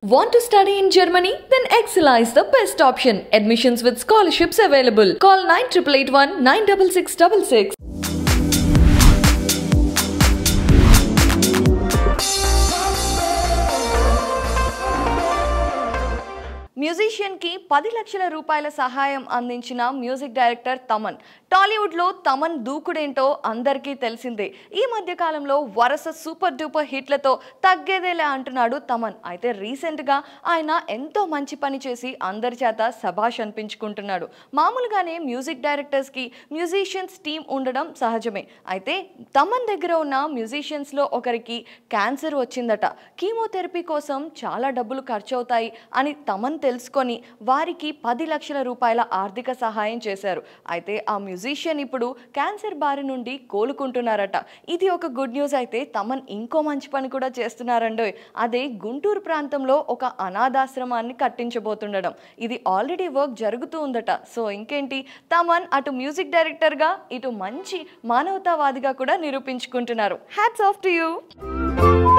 Want to study in Germany? Then Excella is the best option. Admissions with scholarships available. Call 9881 96666. Musician కి పది లక్షల రూపాయల సహాయం అందించిన మ్యూజిక్ డైరెక్టర్ తమన్ టాలీవుడ్ లో తమన్ దూకుడేంటో అందరికీ తెలిసిందే ఈ మధ్య కాలంలో వరుస సూపర్ డూపర్ హిట్లతో తగ్గేదేలే అంటున్నాడు తమన్ అయితే రీసెంట్ గా ఆయన ఎంతో మంచి పని చేసి అందరి చేత సభాష్ అనిపించుకుంటున్నాడు మామూలుగానే మ్యూజిక్ డైరెక్టర్స్ కి మ్యూజిషియన్స్ టీం ఉండడం సహజమే అయితే తమన్ దగ్గర ఉన్న మ్యూజిషియన్స్ లో ఒకరికి క్యాన్సర్ వచ్చిందట కీమోథెరపీ కోసం చాలా డబ్బులు ఖర్చు అవుతాయి అని తమన్ తెలుసుకొని వారికి పది లక్షల రూపాయల ఆర్థిక సహాయం చేశారు అయితే ఆ మ్యూజిషియన్ ఇప్పుడు క్యాన్సర్ బారి నుండి కోలుకుంటున్నారట ఇది ఒక గుడ్ న్యూస్ అయితే తమన్ ఇంకో మంచి పని కూడా చేస్తున్నారండోయ్ అదే గుంటూరు ప్రాంతంలో ఒక అనాథాశ్రమాన్ని కట్టించబోతుండడం ఇది ఆల్రెడీ వర్క్ జరుగుతూ ఉందట సో ఇంకేంటి తమన్ అటు మ్యూజిక్ డైరెక్టర్గా ఇటు మంచి మానవతావాదిగా కూడా నిరూపించుకుంటున్నారు హ్యాట్స్ ఆఫ్ టు యూ